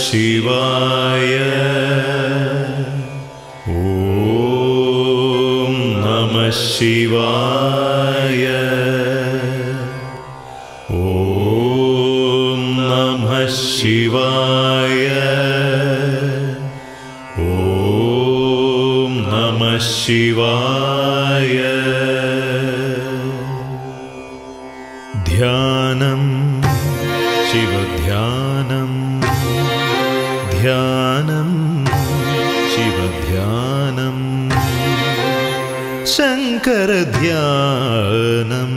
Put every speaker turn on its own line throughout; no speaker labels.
ശിവായ ഓം നമ ശിവായ ഓം നമ ശിവായ ഓം നമ ശിവായ ധ്യാനം ശിവധ്യാനം ധ്യാനം ശിവധ്യാനം ശങ്കരധ്യാനം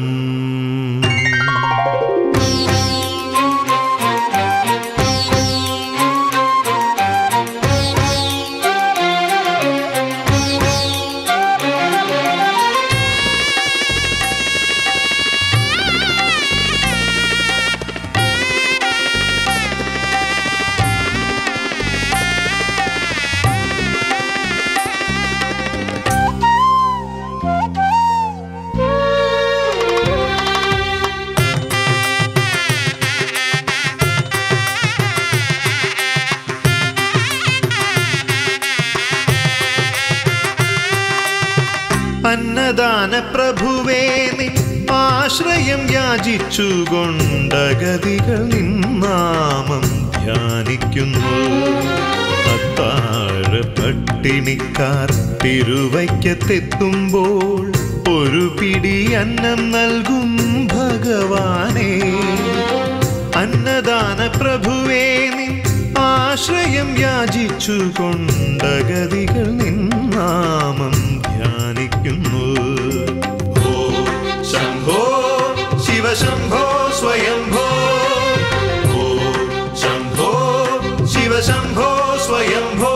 അന്നദാന പ്രഭുവേ നിൻ ആശ്രയം യാചിച്ചുകൊണ്ടഗതികൾ നിന്നാമം ധ്യാനിക്കുന്നു അത്താഴ പട്ടിണിക്കാർ തിരുവയ്ക്കത്തെത്തുമ്പോൾ ഒരു പിടി അന്നം നൽകും ഭഗവാനേ അന്നദാന പ്രഭുവേ നിൻ ആശ്രയം യാചിച്ചുകൊണ്ടഗതികൾ നിന്നാമം ധ്യാനിക്കുന്നു ഓ ശംഭോ ശിവശംഭോ സ്വയംഭോ ഓ ശംഭോ ശിവശംഭോ സ്വയംഭോ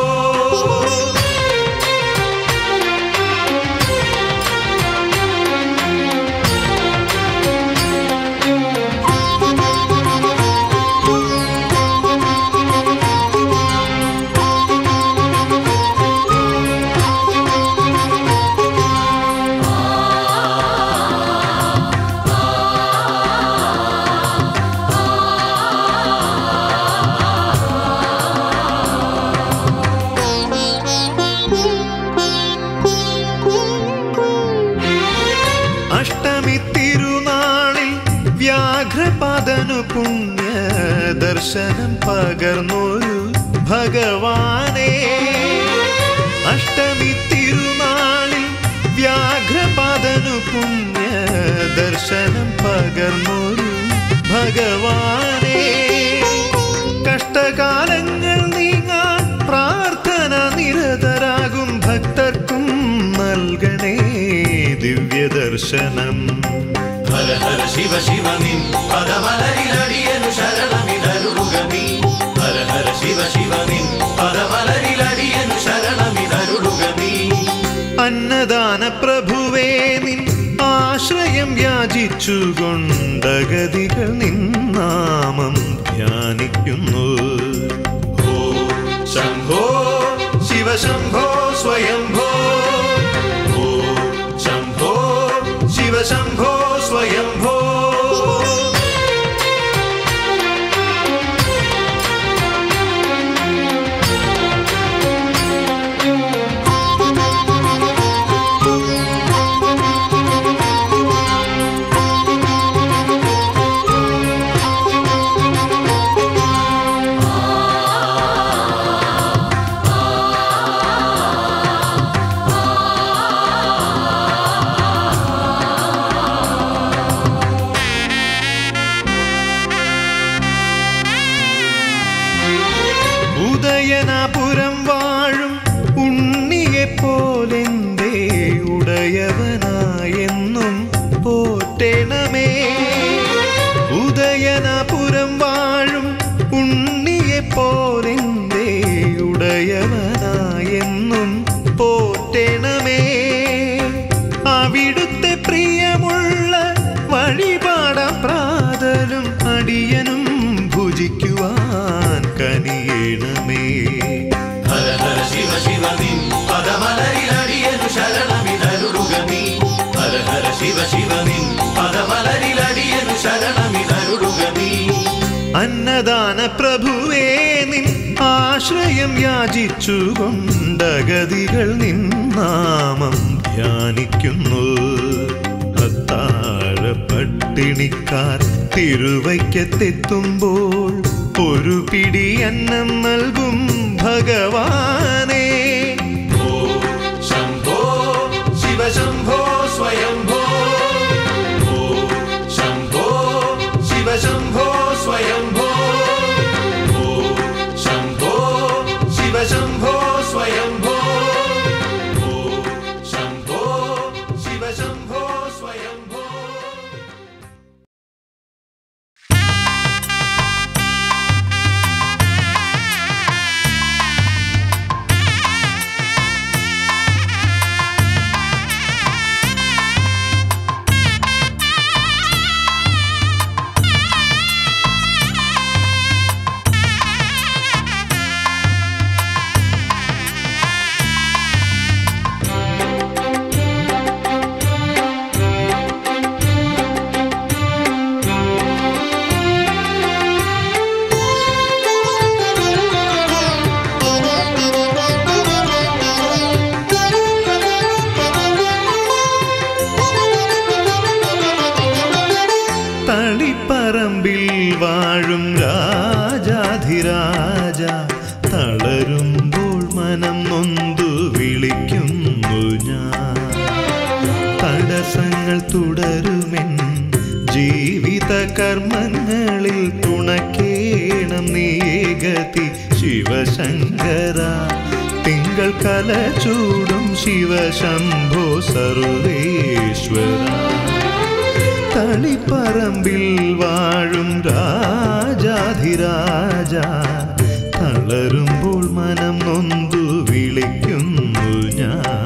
അഷ്ടമി തിരുനാളിൽ വ്യാഘ്രപാദനു പുണ്യ ദർശനം പകർന്നൊരു ഭഗവാനെ അഷ്ടമി തിരുനാളിൽ വ്യാഘ്രപാദനു പുണ്യ ദർശനം പകർന്നൊരു ഭഗവാനെ കഷ്ടകാലങ്ങൾ നീങ്ങാൻ പ്രാർത്ഥന നിരതരാകും ഭക്തർക്കും നൽകണേ ദിവ്യദർശനം
ഹര ഹര ശിവ ശിവ നിൻ പദമലരിലടിയനു ശരണമിതരുളുക നീ ഹര ഹര ശിവ ശിവ നിൻ പദമലരിലടിയനു ശരണമിതരുളുക നീ
അന്നദാന പ്രഭുവേ നിൻ ആശ്രയം യാചിച്ചുകൊണ്ടഗതികൾ നിന്നാമം ധ്യാനിക്കുന്നു
ഓ ശംഭോ
ശിവശംഭോ സ്വയംഭോ
ഓ ശംഭോ
ശിവശംഭോ സ്വയംഭോ ഉദയനാപുരം വാഴും ഉണ്ണിയെ പോലെന്തേ ഉടയവനായെന്നും പോറ്റണമേ ഉദയനാപുരം വാഴും ഉണ്ണിയെ പോലെന്തേ ഉടയവനായെന്നും പോറ്റണമേ അവിടുത്തെ പ്രിയമുള്ള വഴിപാടാം പ്രാതലും അടിയനും ഭുജിക്കുവാൻ കനിയണമേ
ഹര ഹര ശിവ ശിവ നിൻ പദമലരിലടിയനു ശരണമിതരുളുക നീ ഹര ഹര ശിവ ശിവ നിൻ പദമലരിലടിയനു ശരണമിതരുളുക നീ
അന്നദാന പ്രഭുവേ നിൻ ആശ്രയം യാചിച്ചുകൊണ്ടഗതികൾ നിന്നാമം ധ്യാനിക്കുന്നു അത്താഴ പട്ടിണിക്കാർ തിരുവയ്ക്കത്തെത്തുമ്പോൾ ഒരു പിടി അന്നം നൽകും ഭഗവാനേ
ഓ ശംഭോ ശിവശംഭോ സ്വയംഭോ ഓ ശംഭോ ശിവശംഭോ സ്വയംഭോ ഓ ശംഭോ ശിവശംഭോ സ്വയംഭോ ഓ ശംഭോ ശിവശംഭോ സ്വയംഭോ
തളിപ്പറമ്പിൽ വാഴും രാജാധിരാജ തളരുമ്പോൾ മനം നൊന്തു വിളിക്കുന്നു ഞാൻ തടസ്സങ്ങൾ തുടരുമെൻ ജീവിത കർമ്മങ്ങളിൽ തുണക്കേണം നീഗതി ശിവശങ്കര തിങ്കൾ കല ചൂടും ശിവശംഭോ സർവേശ്വര തളിപ്പറമ്പിൽ വാഴും രാജാധിരാജ തളരുമ്പോൾ മനം നൊന്തു വിളിക്കുന്നു ഞാൻ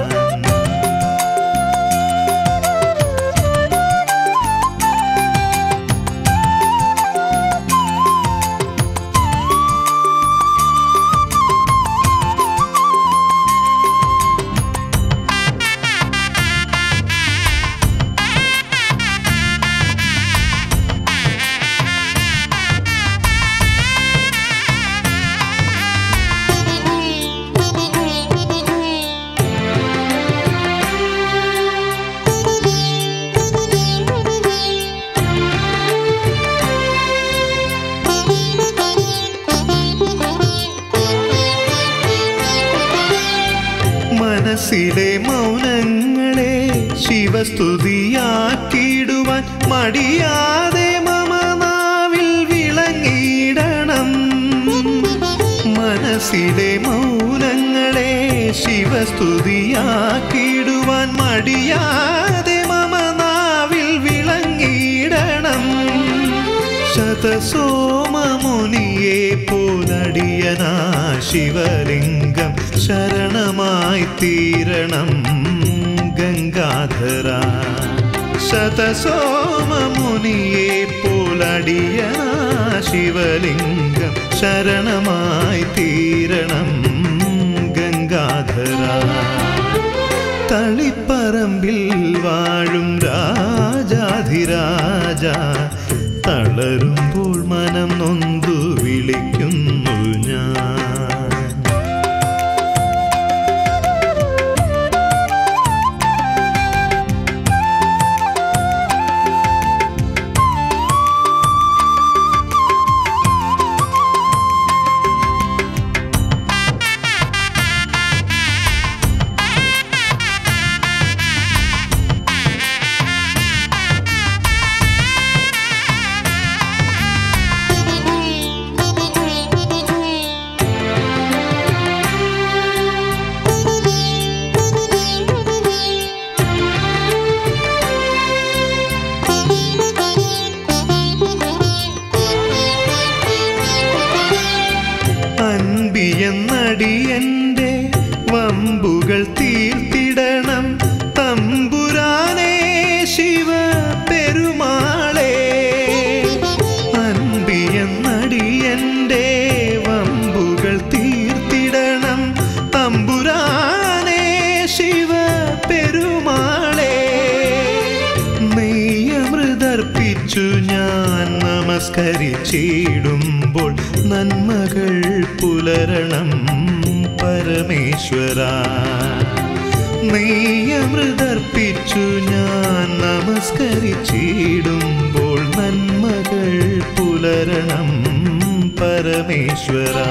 മനസ്സിലെ മൗനങ്ങളെ ശിവസ്തുതിയാക്കിടുവാൻ മടിയാതെ മമ നാവിൽ വിളങ്ങിയിടണം മനസ്സിലെ മൗനങ്ങളെ ശിവസ്തുതിയാക്കിടുവാൻ മടിയാതെ മമ നാവിൽ വിളങ്ങിയിടണം ശതസോമമുനിയെ പോലടിയനാ ശിവലിംഗം ശരണമായി തീരണം ഗംഗാധര ശതസോമമുനിയെ പോലടിയനാ ശിവലിംഗം ശരണമായി തീരണം ഗംഗാധര തളിപ്പറമ്പിൽ വാഴും രാജാധിരാജ തളരുമ്പോൾ മനം നൊന്തു വിളിക്കുന്നു ഞാൻ
Thank you.
നമസ്കരിച്ചിടുമ്പോൾ നന്മകൾ പുലരണം പരമേശ്വര നെയ്യമൃതർപ്പിച്ചു ഞാൻ നമസ്കരിച്ചിടുമ്പോൾ നന്മകൾ പുലരണം പരമേശ്വര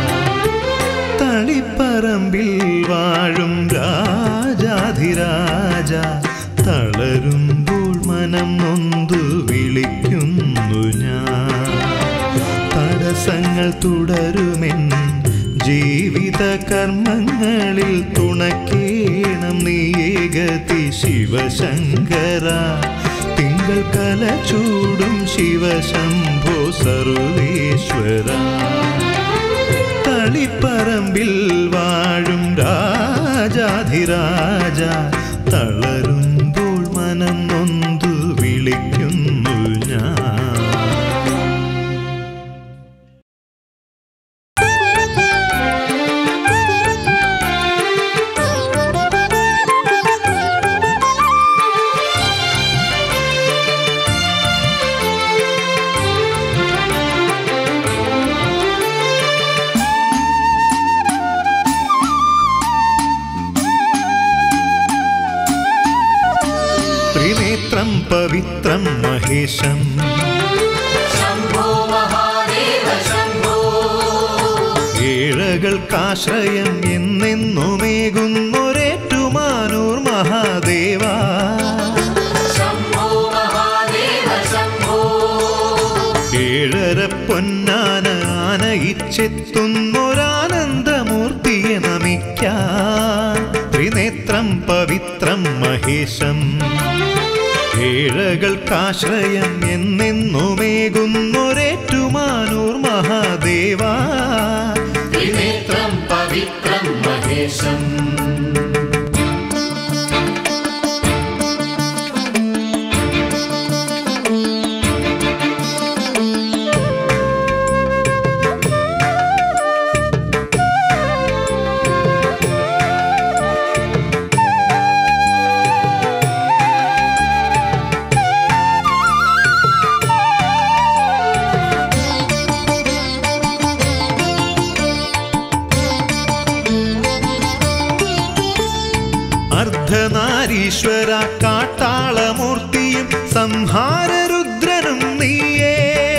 തളിപ്പറമ്പിൽ വാഴും രാജാധിരാജ തളരുമ്പോൾ മനം നൊന്തു വിളിക്കുന്നു ഞാൻ തടസ്സങ്ങൾ തുടരുമെൻ ജീവിത കർമ്മങ്ങളിൽ തുണക്കേണം നീയേകതി ശിവശങ്കര തിങ്കൾ കല ചൂടും ശിവശംഭോ സർവേശ്വര തളിപ്പറമ്പിൽ വാഴും രാജാധിരാജ തളരുമ്പോൾ മനം നൊന്തു വിളിക്കുന്നു ഞാൻ ത്രിനേത്രം പവിത്രം മഹേശം
शम्भो महादेव शम्भो
ഏഴകൾക്കാശ്രയം എന്നെന്നുമേകുന്നൊരേറ്റുമാനൂർ മഹാദേവ
शम्भो महादेव शम्भो
ഏഴര പൊന്നാന ആനയിച്ചെത്തുന്നൊരാനന്ദമൂർത്തിയെ നമിക്കാൻ ത്രിനേത്രം പവിത്രം മഹേശം ഏഴകൾക്കാശ്രയം എന്നെന്നുമേകുന്നൊരേറ്റുമാനൂർ മഹാദേവ
त्रिनेत्रं पवित्रं महेशम्
അർദ്ധനാരീശ്വര കാട്ടാളമൂർത്തിയും സംഹാരരുദ്രനും നീയേ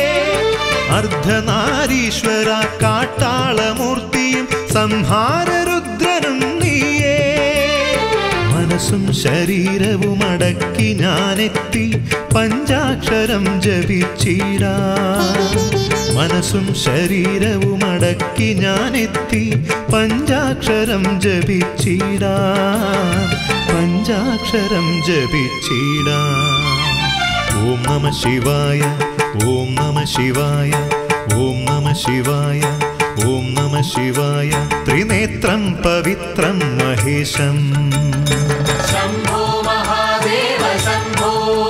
അർദ്ധനാരീശ്വര കാട്ടാളമൂർത്തിയും സംഹാരരുദ്രനും നീയേ മനസ്സും ശരീരവും അടക്കി ഞാനെത്തി പഞ്ചാക്ഷരം ജപിച്ചിടാ മനസ്സും ശരീരവും അടക്കി ഞാനെത്തി പഞ്ചാക്ഷരം ജപിച്ചിടാ പഞ്ചാക്ഷരം ജപിച്ചിടാ ഓം നമ ശിവായ ഓം നമ ശിവായ ഓം നമ ശിവായ ഓം നമ ശിവായ ത്രിനേത്രം പവിത്രം മഹേശം
शम्भो महादेव शम्भो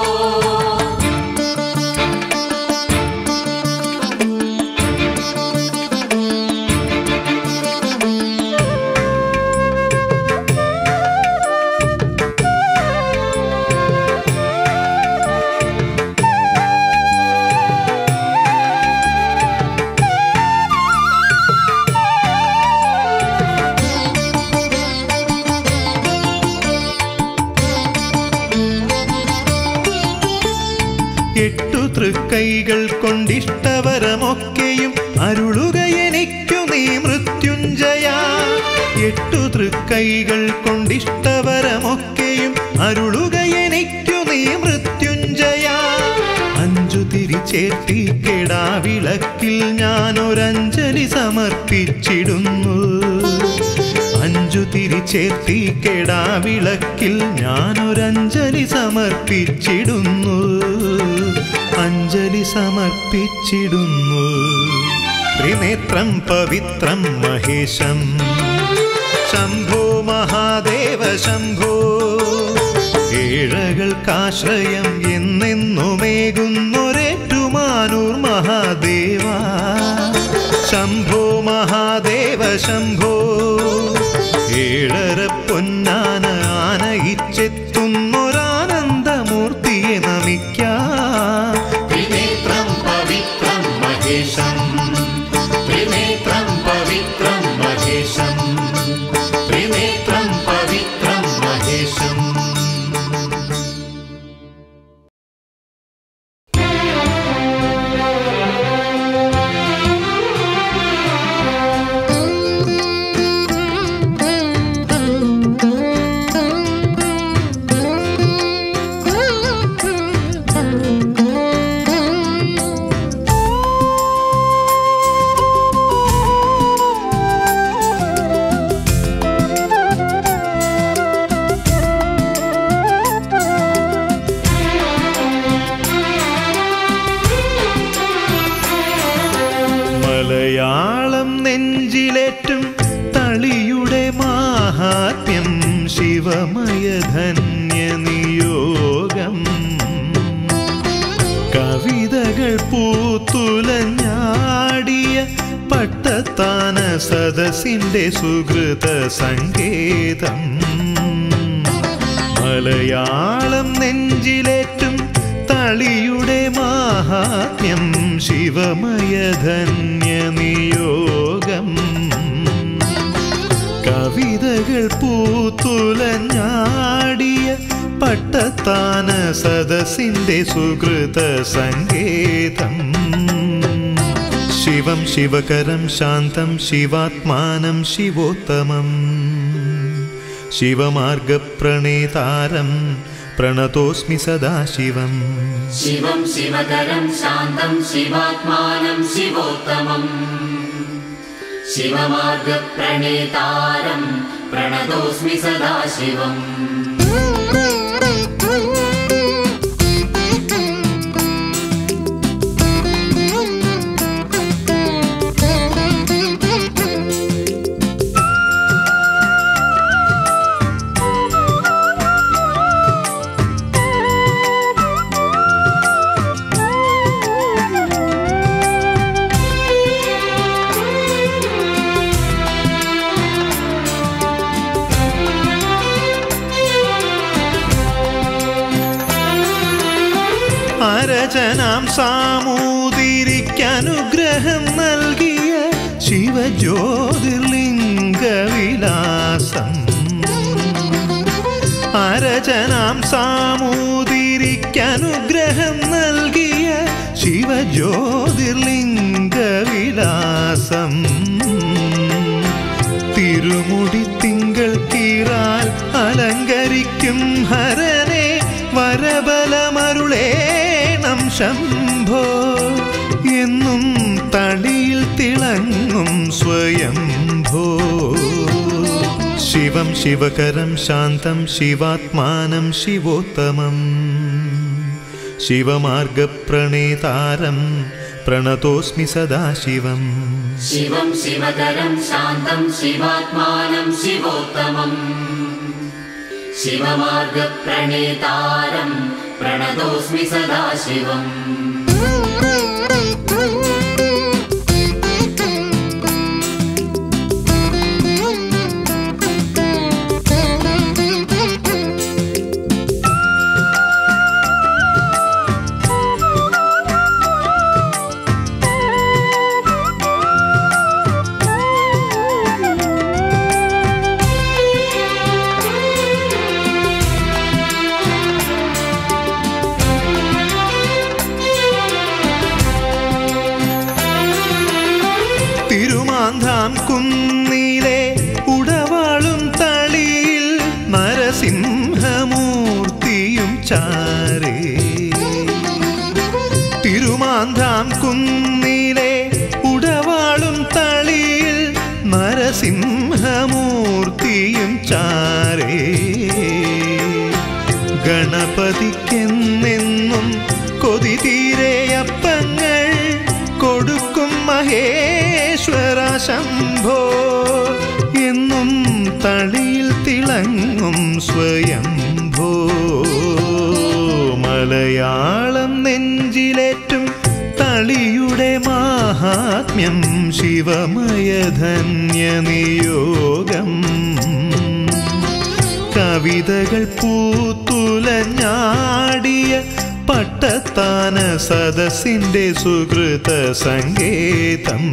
എട്ടു തൃക്കൈകൾ കൊണ്ടിഷ്ടവരമൊക്കെയും അരുളുക എനിക്കു നീ മൃത്യുഞ്ജയ എട്ടു തൃക്കൈകൾ കൊണ്ടിഷ്ടവരമൊക്കെയും അരുളുക എനിക്കു നീ മൃത്യുഞ്ജയ അഞ്ചു തിരിച്ചേറ്റി കെടാവിളക്കിൽ ഞാനൊരഞ്ജലി സമർപ്പിച്ചിടുന്നു അഞ്ചു തിരിച്ചേർത്തി കെടാവിളക്കിൽ ഞാനൊരഞ്ജലി സമർപ്പിച്ചിടുന്നു അഞ്ജലി സമർപ്പിച്ചിടുന്നു ത്രിനേത്രം പവിത്രം മഹേശം ശംഭോ മഹാദേവ ശംഭോ ഏഴകൾക്കാശ്രയം എന്നെന്നുമേകുന്നൊരേറ്റുമാനൂർ മഹാദേവ ശംഭോ മഹാദേവ ശംഭോ ഏഴര പൊന്നാന ആനയിച്ചെത്തുന്നൊരാനന്ദമൂർത്തിയെ നമിക്കാം
त्रिनेत्रं पवित्रं
കവിതകൾ പൂത്തുലഞ്ഞാടിയ പട്ടത്താന സദസ്സിന്റെ സുഹൃത സങ്കേതം മലയാളം നെഞ്ചിലേറ്റും തളിയുടെ മാഹാത്മ്യം ശിവമയധന്യ നിയോഗം കവിതകൾ പൂത്തുലഞ്ഞാടിയ പട്ടത്താന സദസ്സിന്റെ സുഹൃത സങ്കേതം ശിവം ശിവകരം ശാന്തം ശിവാത്മാനം ശിവോത്തമം ശിവമാർഗപ്രണേതാരം പ്രണതോസ്മി സദാശിവം
शिवं शिवकरं शान्तं शिवात्मानं शिवोत्तमम् शिवमार्गप्रणेतारं प्रणतोऽस्मि सदा शिवम्
അരചനാം സാമൂതിരിക്കനുഗ്രഹം നൽകിയ ശിവജ്യോതിർലിംഗവിലാസം അരചനാം സാമൂതിരിക്കനുഗ്രഹം നൽകിയ ശിവജ്യോതിർലിംഗവിലാസം തിരുമുടി തിങ്കൾ കീറാൽ അലങ്കരിക്കും ഹരനെ വരബലമരുളേണം ശംഭോ എന്നും തളിയിൽ തിളങ്ങും സ്വയംഭോ ശിവം ശിവകരം ശാന്തം ശിവാത്മാനം ശിവോത്തമം ശിവമാർഗപ്രണേതാരം പ്രണതോസ്മി സദാശിവം
शिवं शिवकरं शान्तं शिवात्मानं शिवोत्तमम् शिवमार्गप्रणेतारं प्रणतोऽस्मि सदा शिवम्
തിരുമാന്താം കുന്നിലെ ഉടവാളും തളിയിൽ നരസിംഹമൂർത്തിയും ചാരേ തിരുമാന്താം കുന്നിലെ ഉടവാളും തളിയിൽ നരസിംഹമൂർത്തിയും ചാരേ ഗണപതിക്കെന്നെന്നും കൊതി തീരെയപ്പങ്ങൾ കൊടുക്കും മഹേശ്വര ശംഭോ എന്നും തളിയിൽ തിളങ്ങും സ്വയംഭോ മലയാളം നെഞ്ചിലേറ്റും തളിയുടെ മാഹാത്മ്യം ശിവമയധന്യ നിയോഗം കവിതകൾ പൂത്തുലഞ്ഞാടിയ പട്ടത്താന സദസ്സിന്റെ സുഹൃത സങ്കേതം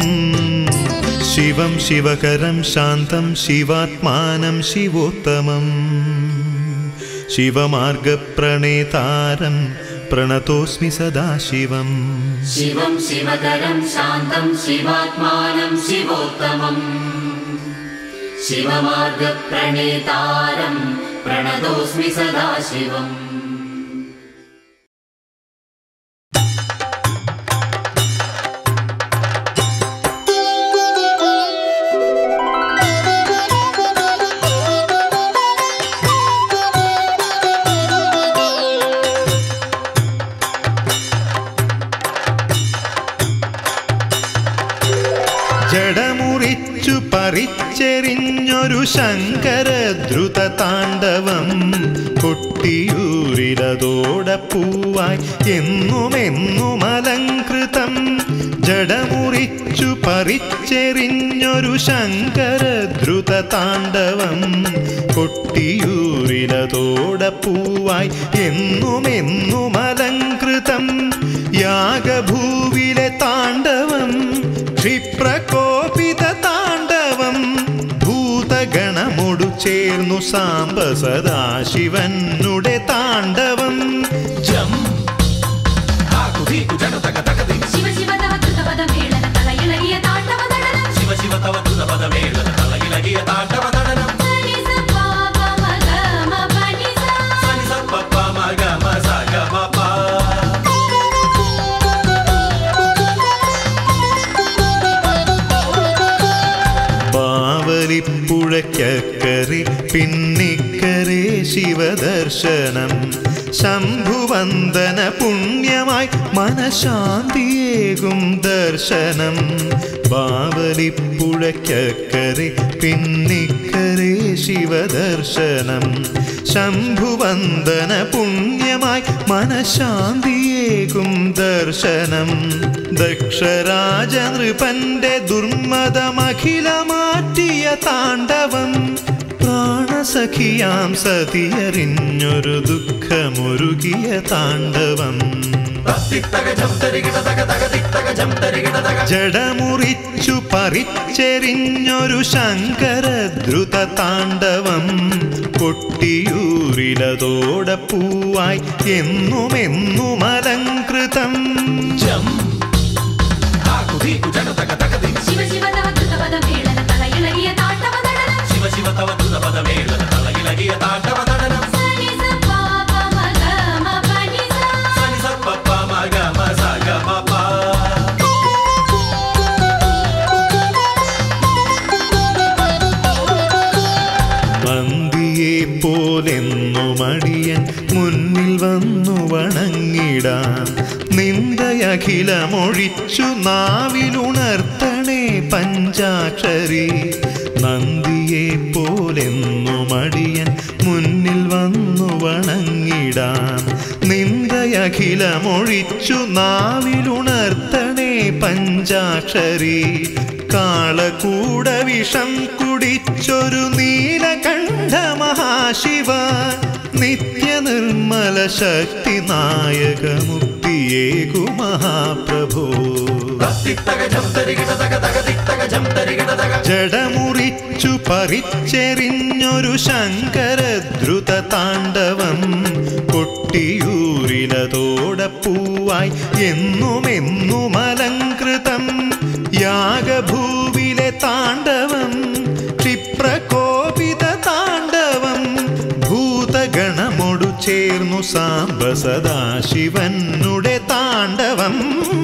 ശിവം ശിവകരം ശാന്തം ശിവാത്മാനം ശിവോത്തമം ശിവമാർഗപ്രണേതാരം പ്രണതോസ്മി സദാശിവം
शिवं शिवकरं शान्तं शिवात्मानं शिवोत्तमम् शिवमार्गप्रणेतारं प्रणतोऽस्मि सदा शिवम्
ജടമുറിച്ചു പറിച്ചെറിഞ്ഞൊരു ശങ്കര ദ്രുത താണ്ഡവം കൊട്ടിയൂരി കൊട്ടിയൂരിലതോടെ പൂവായി എന്നുമെന്നും അലങ്കൃതം ജടമുറിച്ചു പറിച്ചെറിഞ്ഞൊരു ശങ്കരദ്രുത താണ്ഡവം കൊട്ടിയൂരിലതോടെ പൂവായി എന്നുമെന്നും അലങ്കൃതം യാഗഭൂവിലെ താണ്ഡവം ക്ഷിപ്രകോപിത താണ്ഡവം ഭൂതഗണമൊടു ചേർന്നു സാംബ സദാശിവനുടെ താണ്ഡവം
ജം ഹാക്കു ഹീക്കു ജട തക തക തി
ശിവ ശിവ തവ ധൃതപദ മേളന തലയിളകിയ താണ്ഡവ നടനം
ശിവ ശിവ തവ ദ്രുത പദ മേളന തലയിളകിയ താണ്ഡവ നടനം
സനി സ പ പ മ ഗ മ പ നി സ
സനി സ പ പ മ ഗ മ സ ഗ മ പ
ബാവലിപ്പുഴയ്ക്കക്കരെ പിന്നിക്കരെ ശിവദർശനം ശംഭുവന്ദന പുണ്യമായി മനഃശാന്തിയേകും ദർശനം ബാവലിപ്പുഴയ്ക്കക്കരെ പിന്നിക്കരെ ശിവദർശനം ശംഭുവന്ദന പുണ്യമായി മനഃശാന്തിയേകും ദർശനം ദക്ഷരാജ നൃപന്റെ ദുർമതമഖില മാറ്റിയ താണ്ഡവം പ്രാണസഖിയാം സതിയറിഞ്ഞൊരു ദുഃഖമൊരുകിയ താണ്ഡവം
തത്തിത്തക ജം തരികിട തക തക തിത്തക ജം തരികിട തക
ജടമുറിച്ചു പറിച്ചെറിഞ്ഞൊരു ശങ്കരദ്രുത താണ്ഡവം കൊട്ടിയൂരിലതോടെ പൂവായി എന്നുമെന്നും അലങ്കൃതം
ജം ഹാക്കു ഹീക്കു ജട തക തക തി
ശിവ ശിവ തവ ധൃതപദ മേളന തലയിളകിയ താണ്ഡവ നടനം
ശിവ ശിവ തവ ദ്രുത പദ മേളന തലയിളകിയ താണ്ഡവ നടനം
സനി സ പ പ മ ഗ മ പ നി സ
സനി സ പ പ മ ഗ മ സ ഗ മ പ
മന്തിയെ പോലെന്നു മടിയൻ മുന്നിൽ വന്നു വണങ്ങിടാം നിന്ദയഖിലമൊഴിച്ചു നാവിലുണർത്തണേ പഞ്ചാക്ഷരി നന്ദിയെ പോലെന്നു മടിയൻ മുന്നിൽ വന്നു വണങ്ങിടാം നിന്ദയഖിലമൊഴിച്ചു നാവിലുണർത്തണേ പഞ്ചാക്ഷരി കാളകൂട വിഷം കുടിച്ചൊരു നീലകണ്ഠ മഹാശിവ നിത്യനിർമ്മല ശക്തി നായക മുക്തിയേകു മഹാപ്രഭോ
തത്തിത്തക ജം തരികിട തക തക തിത്തക ജം തരികിട തക
ജടമുറിച്ചു പറിച്ചെറിഞ്ഞൊരു ശങ്കരദ്രുത താണ്ഡവം കൊട്ടിയൂരിലതോടെ പൂവായി എന്നുമെന്നും അലങ്കൃതം യാഗഭൂവിലെ താണ്ഡവം ക്ഷിപ്രകോപിത താണ്ഡവം ഭൂതഗണമൊടു ചേർന്നു സാംബ സദാശിവനുടെ താണ്ഡവം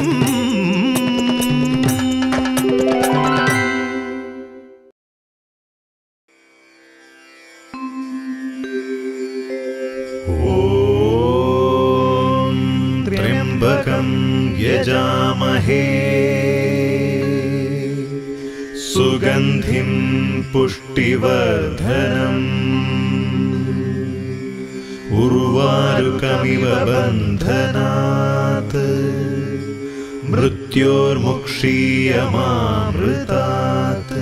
ॐ त्र्यम्बकं यजामहे सुगन्धिं पुष्टिवर्धनम् उर्वारुकमिव बन्धनात् मृत्योर्मुक्षीयमामृतात्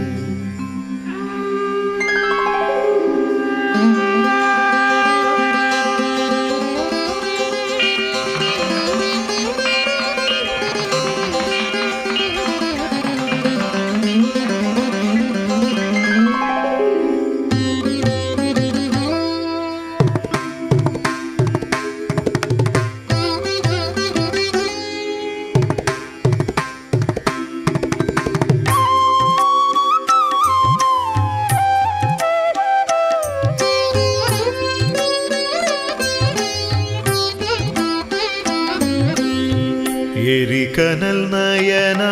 എരികനൽ നയന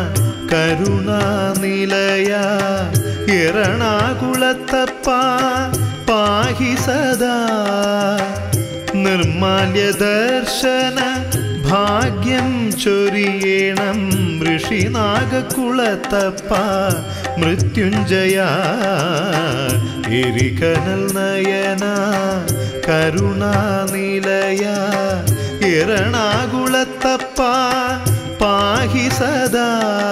കരുണാനിലയ എറണാകുളത്തപ്പ പാഹി സദാ നിർമാല്യ ദർശന ഭാഗ്യം ചൊരിയേണം ഋഷി ഋഷിനാഗക്കുളത്തപ്പ മൃത്യുഞ്ജയ എരികനൽ നയന കരുണാനിലയ എറണാകുളത്തപ്പ പാഹി സദാ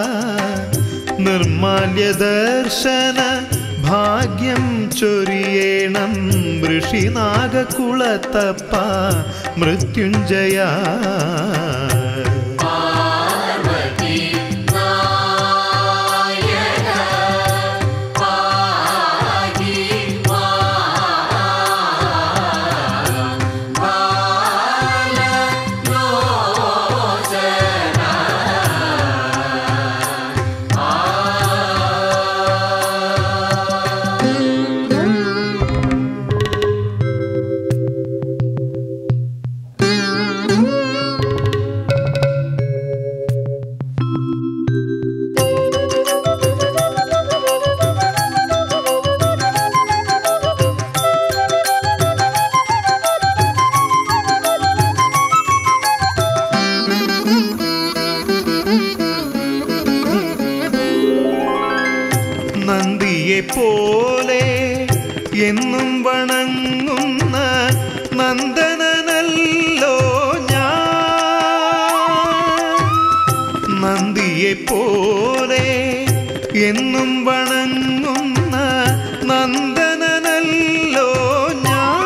നിർമാല്യ ദർശന ഭാഗ്യം ചൊരിയേണം ഋഷിനാഗക്കുളത്തപ്പ മൃത്യുഞ്ജയ നന്ദിയെ പോലെ എന്നും വണങ്ങുന്ന നന്ദനനല്ലോ ഞാൻ നന്ദിയെ പോലെ എന്നും വണങ്ങുന്ന നന്ദനനല്ലോ ഞാൻ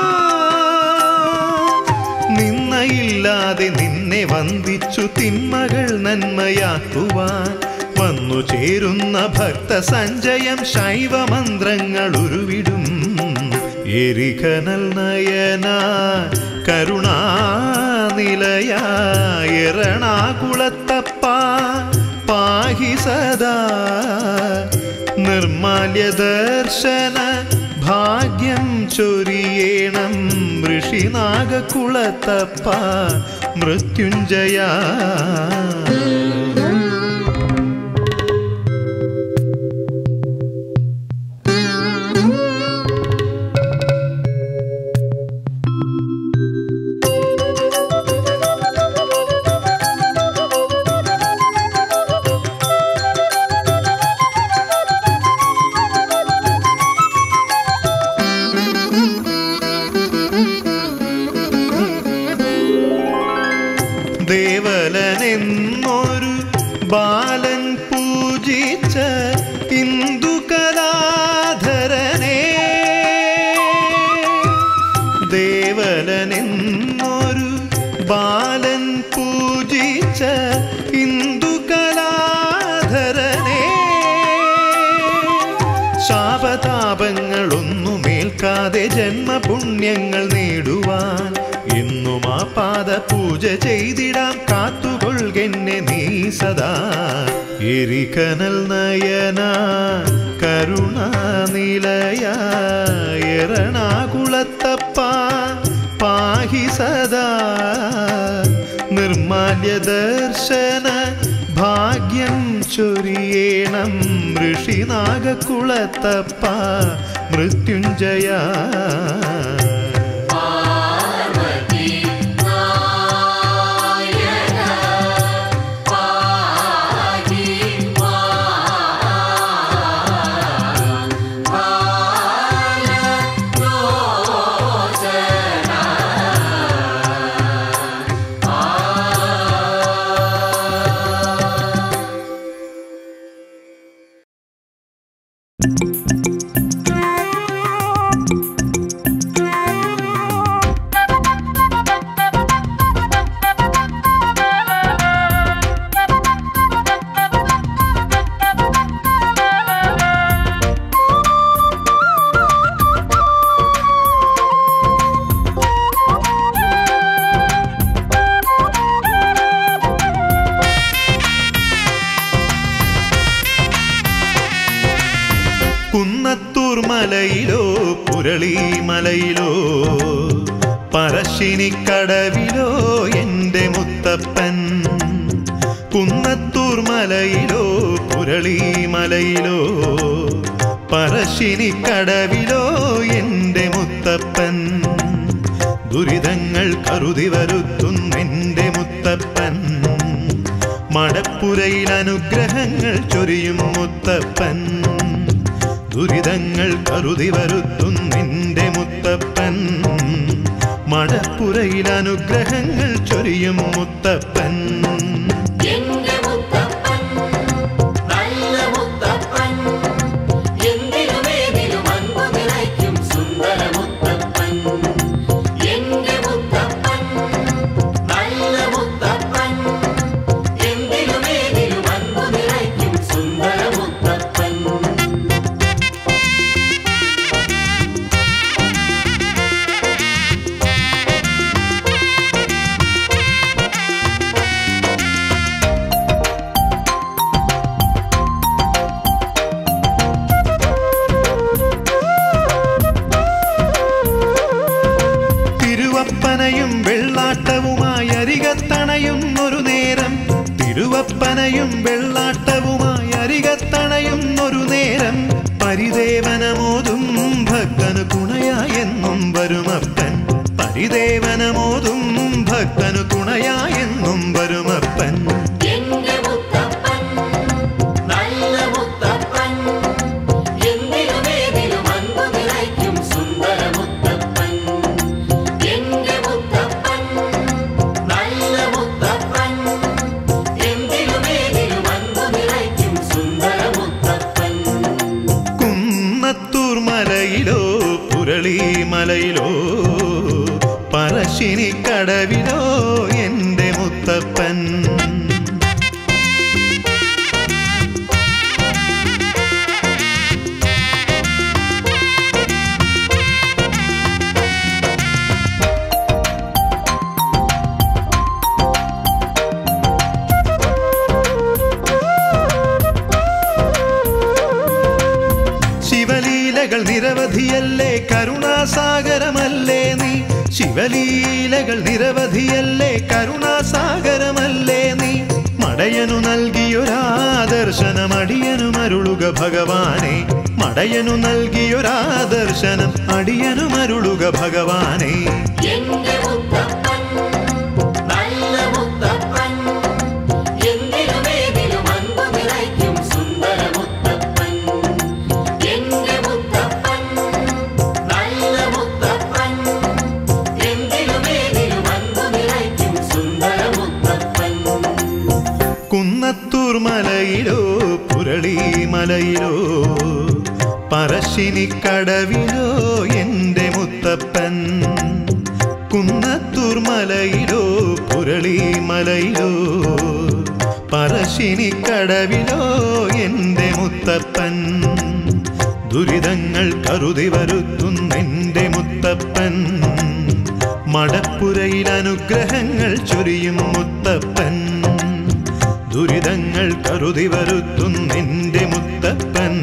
നിന്നയില്ലാതെ നിന്നെ വന്ദിച്ചു തിന്മകൾ നന്മയാക്കുവാൻ വന്നു ചേരുന്ന ഭക്ത സഞ്ജയം ശൈവമന്ത്രങ്ങൾ ഉരുവിടും എരികനൽ നയന കരുണാനിലയ എറണാകുളത്തപ്പ പാഹി സദാ നിർമാല്യ ദർശന ഭാഗ്യം ചൊരിയേണം ഋഷിനാഗക്കുളത്തപ്പ മൃത്യുഞ്ജയ ദേവലനെന്നൊരു ബാലൻ പൂജിച്ച ഇന്ദുകലാധരനെ ദേവലനെന്നൊരു ബാലൻ പൂജിച്ച ഇന്ദുകലാധരനെ ശാപതാപങ്ങളൊന്നുമേൽക്കാതെ ജന്മപുണ്യങ്ങൾ നേടുവാൻ എന്നും ആ പാദ പൂജ ചെയ്തിടാം കാത്തുകൊള്ളുകെന്നെ നീ സദാ എരികനൽ നയന കരുണാനിലയ എറണാകുളത്തപ്പ പാഹി സദാ നിർമാല്യ ദർശന ഭാഗ്യം ചൊരിയേണം ഋഷിനാഗക്കുളത്തപ്പ മൃത്യുഞ്ജയ കുന്നത്തൂർ മലയിലോ പുരളി മലയിലോ പറശ്ശിനിക്കടവിലോ എൻ്റെ മുത്തപ്പൻ കുന്നത്തൂർ മലയിലോ പുരളി മലയിലോ പറശ്ശിനിക്കടവിലോ എൻ്റെ മുത്തപ്പൻ ദുരിതങ്ങൾ കരുതി വരുത്തുന്നെൻ്റെ മുത്തപ്പൻ മടപ്പു മടപ്പുരയിൽ അനുഗ്രഹങ്ങൾ ചൊരിയും മുത്തപ്പൻ ദുരിതങ്ങൾ കരുതി വരുത്തും നിന്റെ മുത്തപ്പൻ മടപ്പുരയിൽ അനുഗ്രഹങ്ങൾ ചൊരിയും മുത്തപ്പൻ
എന്റെ മുത്തപ്പൻ നല്ല മുത്തപ്പൻ എന്തിനുമേതിലും അൻപു നിറയ്ക്കും സുന്ദര മുത്തപ്പൻ എന്റെ മുത്തപ്പൻ നല്ല മുത്തപ്പൻ എന്തിനുമേതിലും അൻപു നിറയ്ക്കും സുന്ദര മുത്തപ്പൻ
തിരുവപ്പനയും വെള്ളാട്ടവുമായി അരികത്തണയുന്നൊരു നേരം തിരുവപ്പനയും വെള്ളാട്ടവുമായി അരികത്തണയുന്നൊരു നേരം പരിദേവനമോതും ഭക്തനു തുണയായെന്നും വരുമപ്പൻ പരിദേവനമോതും ഭക്തനു തുണയായെന്നും വരുമപ്പൻ
എന്റെ മുത്തപ്പൻ നല്ല മുത്തപ്പൻ എന്തിനുമേതിലും അൻപു നിറയ്ക്കും സുന്ദര മുത്തപ്പൻ എന്റെ മുത്തപ്പൻ നല്ല മുത്തപ്പൻ എന്തിനുമേതിലും അൻപു നിറയ്ക്കും സുന്ദര മുത്തപ്പൻ
കുന്നത്തൂർ മലയിലോ പുരളി മലയിലോ പറശ്ശിനി കടവിലോ എൻ്റെ മുത്തപ്പൻ ശിവലീലകൾ നിരവധിയല്ലേ കരുണാസാഗരമല്ലേ നീ ശിവലീലകൾ നിരവധിയല്ലേ കരുണാസാഗരമല്ലേ നീ മടയനു നൽകിയൊരാദർശനം അടിയനുമരുളുക ഭഗവാനെ മടയനു നൽകിയൊരാദർശനം അടിയനുമരുളുക ഭഗവാനെ
എന്റെ മുത്തപ്പൻ നല്ല മുത്തപ്പൻ എന്തിനുമേതിലും അൻപു നിറയ്ക്കും സുന്ദര മുത്തപ്പൻ എന്റെ മുത്തപ്പൻ നല്ല മുത്തപ്പൻ എന്തിനുമേതിലും അൻപു നിറയ്ക്കും സുന്ദര മുത്തപ്പൻ
കുന്നത്തൂർ മലയിലോ പുരളി മലയിലോ പറശ്ശിനി കടവിലോ എൻ്റെ മുത്തപ്പൻ കുന്നത്തൂർ മലയിലോ പുരളി മലയിലോ പറശ്ശിനി കടവിലോ എൻ്റെ മുത്തപ്പൻ ദുരിതങ്ങൾ കരുതി വരുത്തുന്നെൻ്റെ മുത്തപ്പൻ മടപ്പുരയിൽ അനുഗ്രഹങ്ങൾ ചൊരിയും മുത്തപ്പൻ ദുരിതങ്ങൾ കരുതി വരുത്തുന്നെൻ്റെ മുത്തപ്പൻ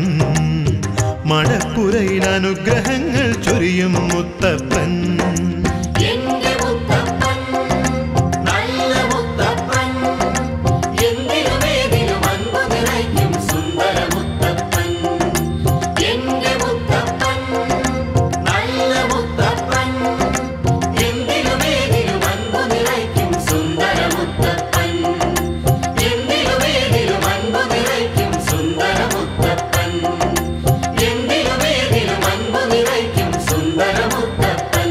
മടപ്പുരയിൽ അനുഗ്രഹങ്ങൾ ചൊരിയും മുത്തപ്പൻ
എന്റെ മുത്തപ്പൻ നല്ല മുത്തപ്പൻ എന്തിനുമേതിലും അൻപു നിറയ്ക്കും സുന്ദര മുത്തപ്പൻ എന്റെ മുത്തപ്പൻ നല്ല മുത്തപ്പൻ എന്തിനുമേതിലും അൻപു നിറയ്ക്കും സുന്ദര മുത്തപ്പൻ എന്തിനുമേതിലും അൻപു നിറയ്ക്കും സുന്ദര മുത്തപ്പൻ എന്തിനുമേതിലും അൻപു നിറയ്ക്കും സുന്ദര മുത്തപ്പൻ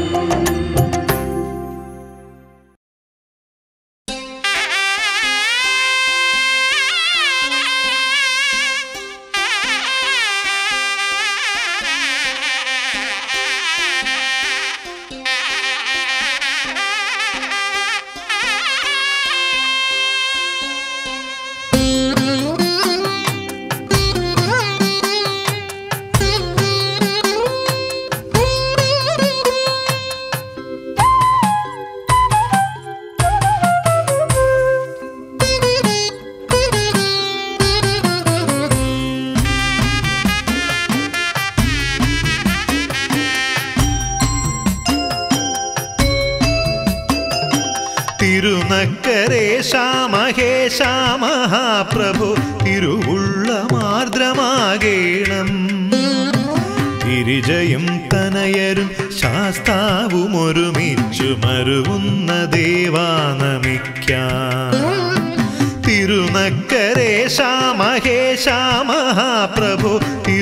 തിരുനക്കരേശ മഹേശ മഹാപ്രഭു തിരുവുള്ള മാർദ്രമാകേണം ഗിരിജയും തനയരും ശാസ്താവും ഒരുമിച്ചു മരുവുന്ന ദേവാനമിക്കാം തിരുനക്കരേശ മഹേശ മഹാപ്രഭു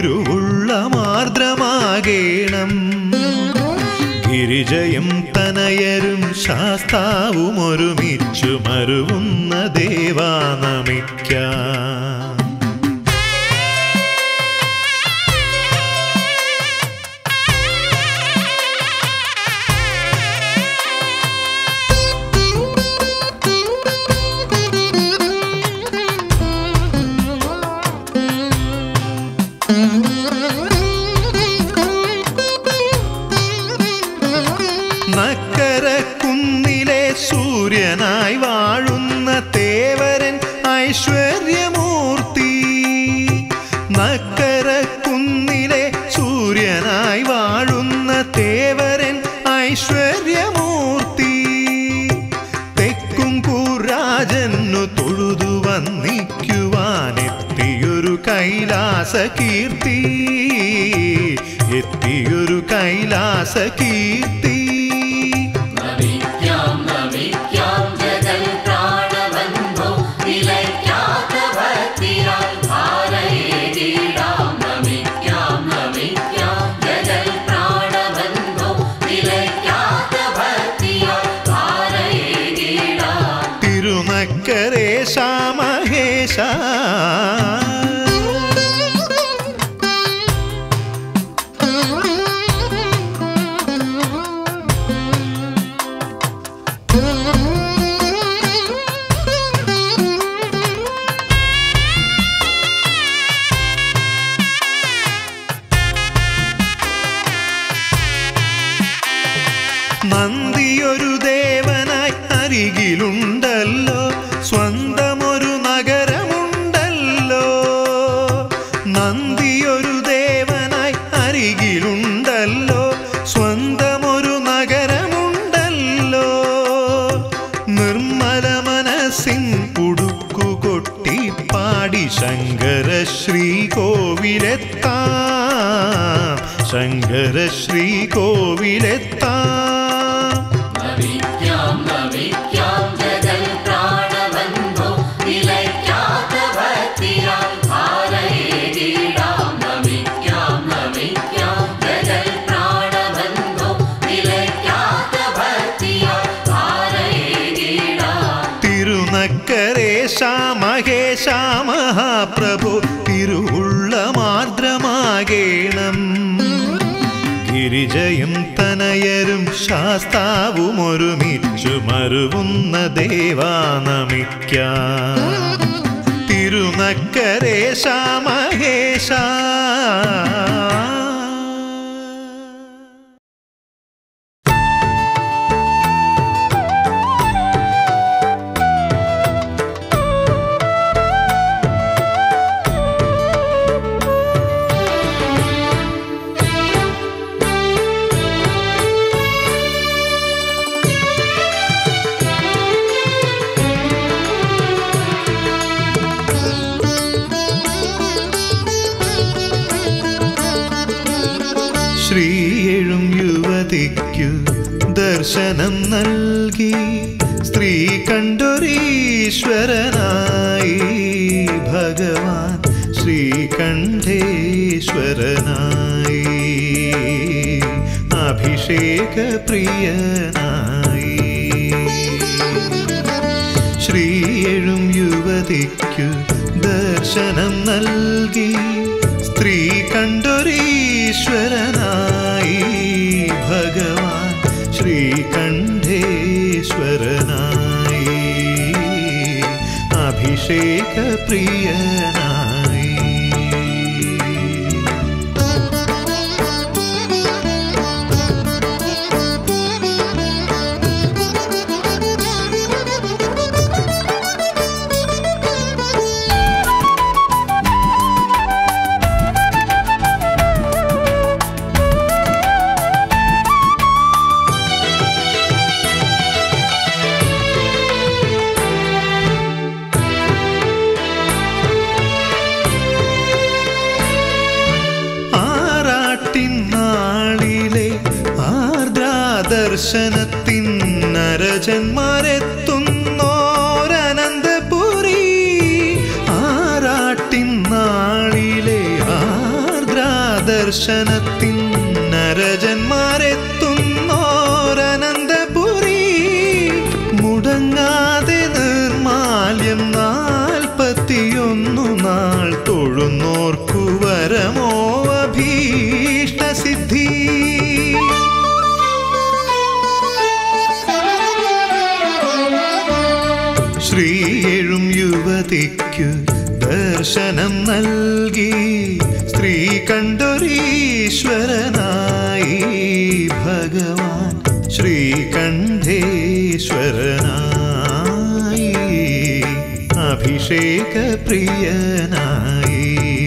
തിരുവുള്ളമാർദ്രമാകേണം ഗിരിജയും തനയരും ശാസ്താവും ഒരുമിച്ചു മരുവുന്ന ദേവാ നമിക്കാം നക്കര കുന്നിലെ സൂര്യനായി വാഴുന്ന തേവരൻ ഐശ്വര്യമൂർത്തി നക്കര കുന്നിലെ സൂര്യനായി വാഴുന്ന തേവരൻ ഐശ്വര്യമൂർത്തി തെക്കും കൂരാജന്നു തൊഴുതു വന്നിക്കുവാനെത്തിയൊരു കൈലാസ കീർത്തി എത്തിയൊരു കൈലാസ കീർത്തി
നമിക്കാം നമിക്കാം ജഗൽ പ്രാണബന്ധോ നിലയ്ക്കാത്ത ഭക്തിയാൽ ധാരയേകിടാം നമിക്കാം നമിക്കാം ജഗൽ പ്രാണബന്ധോ നിലയ്ക്കാത്ത ഭക്തിയാൽ ധാരയേകിടാം
തിരുനക്കരേശ മഹേശ നന്ദിയൊരു ദേവനായി അരികിലുണ്ടല്ലോ സ്വന്തമൊരു നഗരമുണ്ടല്ലോ നന്ദിയൊരു ദേവനായി അരികിലുണ്ടല്ലോ സ്വന്തമൊരു നഗരമുണ്ടല്ലോ നിർമ്മല മനസ്സിൻ ഉടുക്കു കൊട്ടി പാടി ശങ്കര ശ്രീകോവിലെത്താം ശങ്കര ശ്രീകോവിലെത്താം
നമിക്കാം നമിക്കാം ജഗൽ പ്രാണബന്ധോ നിലയ്ക്കാത്ത ഭക്തിയാൽ ധാരയേകിടാം നമിക്കാം നമിക്കാം ജഗൽ പ്രാണബന്ധോ നിലയ്ക്കാത്ത ഭക്തിയാൽ ധാരയേകിടാം
തിരുനക്കരേശ മഹേശ മഹാപ്രഭു തിരുവുള്ളമാർദ്രമാകേണം ഗിരിജയും തനയരും ശാസ്താവും ഒരുമിച്ചു മരുവുന്ന ദേവാ നമിക്കാം തിരുനക്കരേശ മഹേശ ശ്രീയെഴും യുവതിക്കു ദർശനം നൽകി സ്ത്രീ കണ്ടൊരീശ്വരനായി ഭഗവാൻ ശ്രീകണ്ഠേശ്വരനായി അഭിഷേക പ്രിയനായി ശ്രീയെഴും യുവതിക്കു ദർശനം നൽകി സ്ത്രീ കണ്ടൊരീശ്വരനായി ഭഗവാൻ ശ്രീകണ്ഠേശ്വരനായി അഭിഷേക പ്രിയനായി ആറാട്ടിനാളിലെ ആർദ്രാദർശനത്തിൻ നരജന്മാരെത്തുന്നോരനന്തപുരി ദർശനത്തിൻ നരജന്മാരെത്തുന്നോരനന്തപുരി മുടങ്ങാതെ നിർമാല്യം നാൽപ്പത്തിയൊന്നു നാൾ തൊഴുന്നോർക്കു വരമോ അഭീഷ്ടസിദ്ധി ശ്രീയെഴും യുവതിക്കു ദർശനം നൽകി സ്ത്രീ കണ്ടൊരീശ്വരനായി ഭഗവാൻ ശ്രീകണ്ഠേശ്വരനായി അഭിഷേക പ്രിയനായി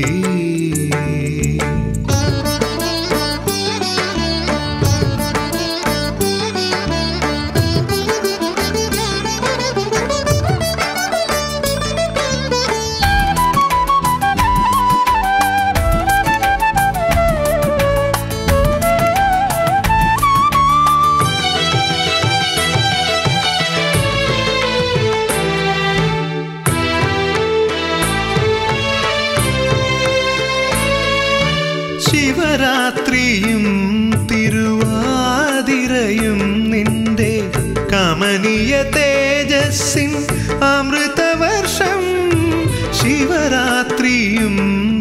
ശിവരാത്രിയും തിരുവാതിരയും നിന്റെ കമനീയ തേജസ്സിൻ അമൃതവർഷം ശിവരാത്രിയും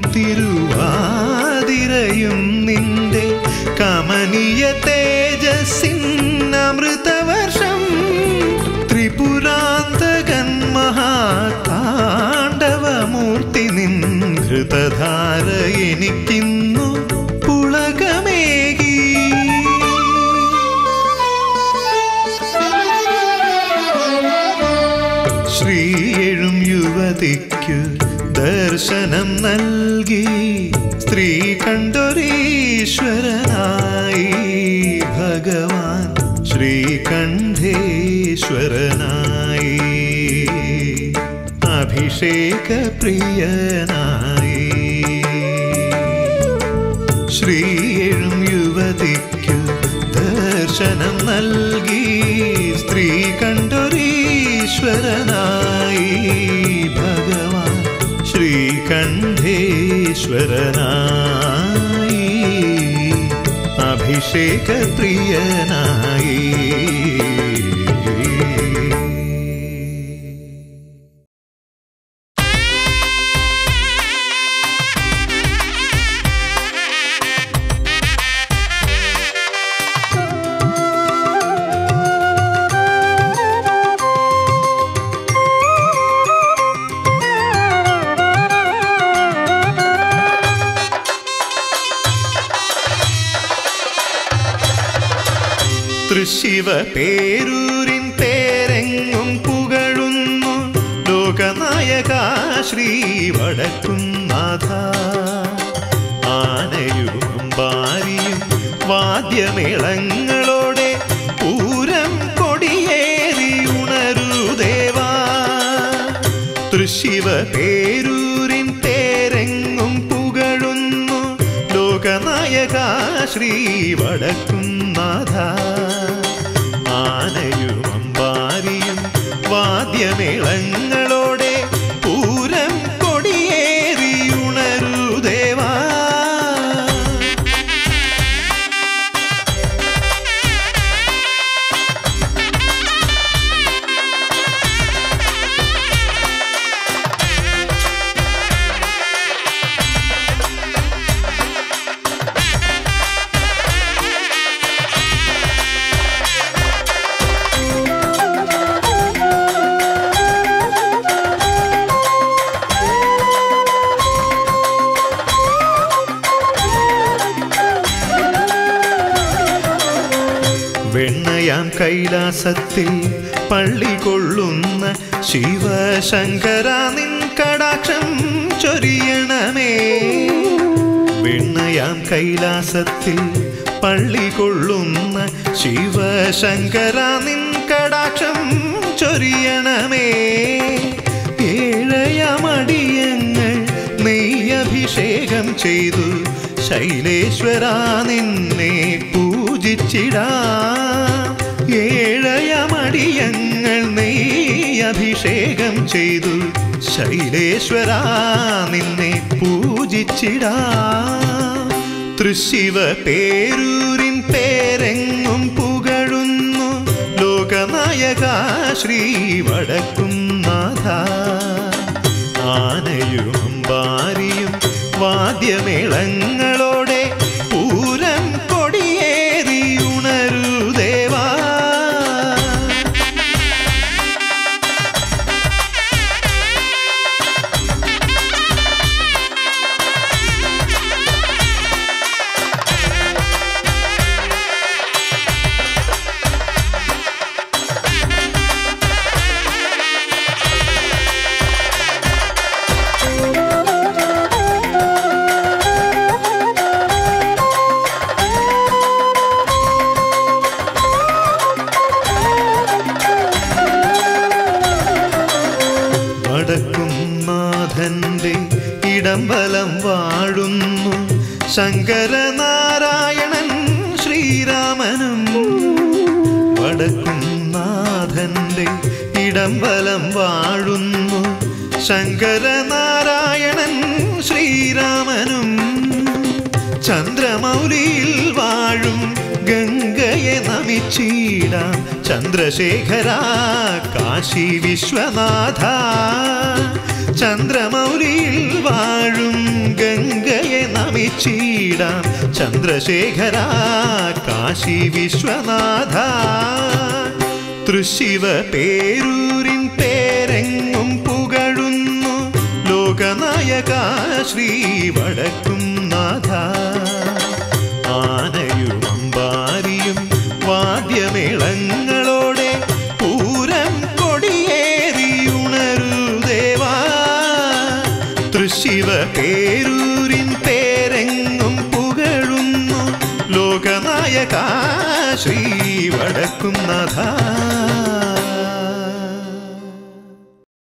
തിരുവാതിരയും നിന്റെ കമനീയ തേജസ്സിൻ അമൃതവർഷം ത്രിപുരാന്തകൻ മഹാതാണ്ഡവമൂർത്തി നിൻ ഹൃതധാര എനിക്കിന്നു പുളകമേകി ശ്രീയെഴും യുവതിക്കു ദർശനം നൽകി സ്ത്രീ കണ്ടൊരീശ്വരനായി ഭഗവാൻ ശ്രീകണ്ഠേശ്വരനായി അഭിഷേക പ്രിയനായി ശ്രീയെഴും യുവതിക്കു ദർശനം നൽകി സ്ത്രീ കണ്ടൊരീശ്വരനായി ഭഗവാൻ ശ്രീകണ്ഠേശ്വരനായി അഭിഷേക പ്രിയനായി തൃശിവ പേരൂരിൻ പേരെങ്ങും പുകഴുന്നു ലോകനായക ശ്രീ വടക്കുംനാഥ ആനയും ഭാര്യയും വാദ്യമേളങ്ങളോടെ പൂരം കൊടിയേറി ഉണരൂ ദേവാ തൃശിവ പേരൂരിൻ പേരെങ്ങും പുകഴുന്നു ലോകനായക ശ്രീ വടക്കുംനാഥ ആനയും അമ്പാരിയും വാദ്യമേളങ്ങളോടെ പൂരം കൊടിയേറി ഉണരൂ ദേവാ വെണ്ണയാം കൈലാസത്തിൽ പള്ളി കൊള്ളുന്ന ശിവശങ്കര നിൻ കടാക്ഷം ചൊരിയണമേ വെണ്ണയാം കൈലാസത്തിൽ പള്ളി കൊള്ളുന്ന ശിവശങ്കര നിൻ കടാക്ഷം ചൊരിയണമേ ഏഴയമടിയങ്ങൾ നെയ്യഭിഷേകം ചെയ്തു ശൈലേശ്വര നിന്നെ പൂജിച്ചിടാം ഏഴയമടിയങ്ങൾ നെയ്യഭിഷേകം ചെയ്തു ശൈലേശ്വര നിന്നെ പൂജിച്ചിടാം തൃശിവ പേരൂരിൻ പേരെങ്ങും പുകഴുന്നു ലോകനായക ശ്രീ വടക്കുംനാഥ ആനയും അമ്പാരിയും വാദ്യമേളങ്ങളോടെ പൂരം കൊടിയേറി ഉണരൂ ദേവാ വടക്കുംനാഥന്റെ ഇടംബലം വാഴുന്നു ശങ്കരനാരായണൻ ശ്രീരാമനും വടക്കുംനാഥന്റെ ഇടംബലം വാഴുന്നു ശങ്കരനാരായണൻ ശ്രീരാമനും ചന്ദ്രമൗലിയിൽ വാഴും ഗംഗയെ നമിച്ചിടാം ചന്ദ്രശേഖര കാശി വിശ്വനാഥ ചന്ദ്രമൗലിയിൽ വാഴും ഗംഗയെ നമിച്ചിടാം ചന്ദ്രശേഖര കാശി വിശ്വനാഥ തൃശിവ പേരൂരിൻ പേരെങ്ങും പുകഴുന്നു ലോകനായക ശ്രീ വടക്കും നാഥ ആനയും അമ്പാരിയും വാദ്യമേളങ്ങളോടെ പൂരം കൊടിയേറി ഉണരൂ ദേവാ തൃശിവ പേരൂരിൻ പേരെങ്ങും പുകഴുന്നു ലോകനായക ശ്രീ വടക്കും നാഥ